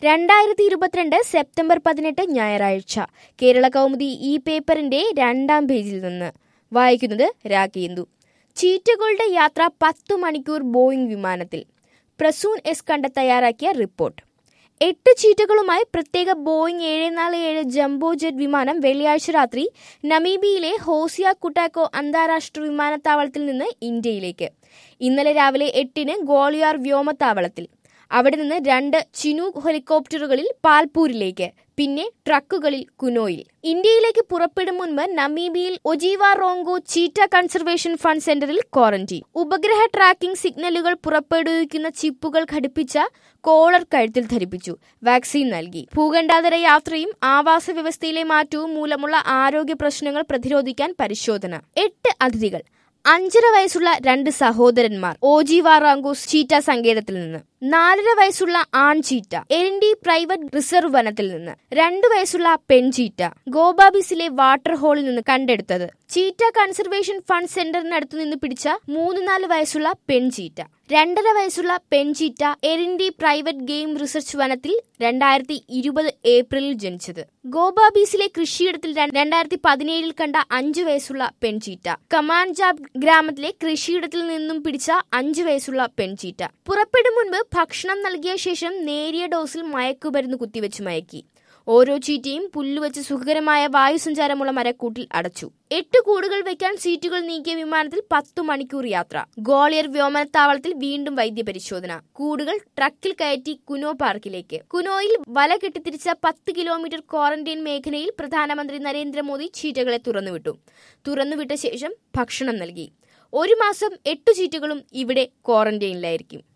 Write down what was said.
രണ്ടായിരത്തി ഇരുപത്തിരണ്ട് സെപ്റ്റംബർ പതിനെട്ട് ഞായറാഴ്ച കേരള കൗമുദി ഈ പേപ്പറിന്റെ രണ്ടാം പേജിൽ നിന്ന് വായിക്കുന്നത് രാകേന്ദു ചീറ്റകളുടെ യാത്ര പത്തു മണിക്കൂർ ബോയിംഗ് വിമാനത്തിൽ പ്രസൂൺ എസ് കണ്ട തയ്യാറാക്കിയ റിപ്പോർട്ട് എട്ട് ചീറ്റകളുമായി പ്രത്യേക ബോയിംഗ് ഏഴ് നാല് ഏഴ് ജംബോ ജെറ്റ് വിമാനം വെള്ളിയാഴ്ച രാത്രി നമീബിയയിലെ ഹോസിയ കുട്ടാക്കോ അന്താരാഷ്ട്ര വിമാനത്താവളത്തിൽ നിന്ന് ഇന്ത്യയിലേക്ക് ഇന്നലെ രാവിലെ എട്ടിന് ഗോളിയാർ വ്യോമത്താവളത്തിൽ അവിടെ നിന്ന് രണ്ട് ചിനൂക് ഹെലികോപ്റ്ററുകളിൽ പാൽപൂരിലേക്ക് പിന്നെ ട്രക്കുകളിൽ കുനോയിൽ ഇന്ത്യയിലേക്ക് പുറപ്പെടും മുൻപ് നമീബിയിൽ Otjiwarongo cheetah conservation fund സെന്ററിൽ ക്വാറന്റീൻ ഉപഗ്രഹ ട്രാക്കിംഗ് സിഗ്നലുകൾ പുറപ്പെടുവിക്കുന്ന ചിപ്പുകൾ ഘടിപ്പിച്ച കോളർ കഴുത്തിൽ ധരിപ്പിച്ചു വാക്സിൻ നൽകി ഭൂഖണ്ഡാന്തര യാത്രയും ആവാസ വ്യവസ്ഥയിലെ മാറ്റവും മൂലമുള്ള ആരോഗ്യ പ്രശ്നങ്ങൾ പ്രതിരോധിക്കാൻ പരിശോധന എട്ട് അതിഥികൾ അഞ്ചര വയസ്സുള്ള രണ്ട് സഹോദരന്മാർ ഓജിവാറാങ്കോസ് ചീറ്റ സങ്കേതത്തിൽ നിന്ന് നാലര വയസ്സുള്ള ആൺ ചീറ്റ എരിൻഡി പ്രൈവറ്റ് റിസർവ് വനത്തിൽ നിന്ന് രണ്ടു വയസ്സുള്ള പെൺചീറ്റ ഗോബാബിസിലെ വാട്ടർ ഹോളിൽ നിന്ന് കണ്ടെടുത്തത് ചീറ്റ കൺസർവേഷൻ ഫണ്ട് സെന്ററിനടുത്തു നിന്ന് പിടിച്ച മൂന്ന് നാല് വയസ്സുള്ള പെൺചീറ്റ രണ്ടര വയസ്സുള്ള പെൺചീറ്റ എരിൻഡി പ്രൈവറ്റ് ഗെയിം റിസർച്ച് വനത്തിൽ രണ്ടായിരത്തി ഇരുപത് ഏപ്രിലിൽ ജനിച്ചത് ഗോബാബീസിലെ കൃഷിയിടത്തിൽ രണ്ടായിരത്തി പതിനേഴിൽ കണ്ട അഞ്ചു വയസ്സുള്ള പെൺചീറ്റ കമാൻജാബ് ഗ്രാമത്തിലെ കൃഷിയിടത്തിൽ നിന്നും പിടിച്ച അഞ്ചു വയസ്സുള്ള പെൺചീറ്റ പുറപ്പെടും മുൻപ് ഭക്ഷണം നൽകിയ ശേഷം നേരിയ ഡോസിൽ മയക്കുമരുന്ന് കുത്തിവെച്ച് മയക്കി ഓരോ ചീറ്റയും പുല്ലുവെച്ച് സുഖകരമായ വായുസഞ്ചാരമുള്ള മരക്കൂട്ടിൽ അടച്ചു എട്ട് കൂടുകൾ വയ്ക്കാൻ സീറ്റുകൾ നീക്കിയ വിമാനത്തിൽ പത്തു മണിക്കൂർ യാത്ര ഗോളിയർ വ്യോമത്താവളത്തിൽ വീണ്ടും വൈദ്യപരിശോധന കൂടുകൾ ട്രക്കിൽ കയറ്റി കുനോ പാർക്കിലേക്ക് കുനോയിൽ വല കെട്ടിത്തിരിച്ച പത്ത് കിലോമീറ്റർ ക്വാറന്റൈൻ മേഖലയിൽ പ്രധാനമന്ത്രി നരേന്ദ്രമോദി ചീറ്റകളെ തുറന്നുവിട്ടു തുറന്നുവിട്ട ശേഷം ഭക്ഷണം നൽകി ഒരു മാസം എട്ടു ചീറ്റുകളും ഇവിടെ ക്വാറന്റൈനിലായിരിക്കും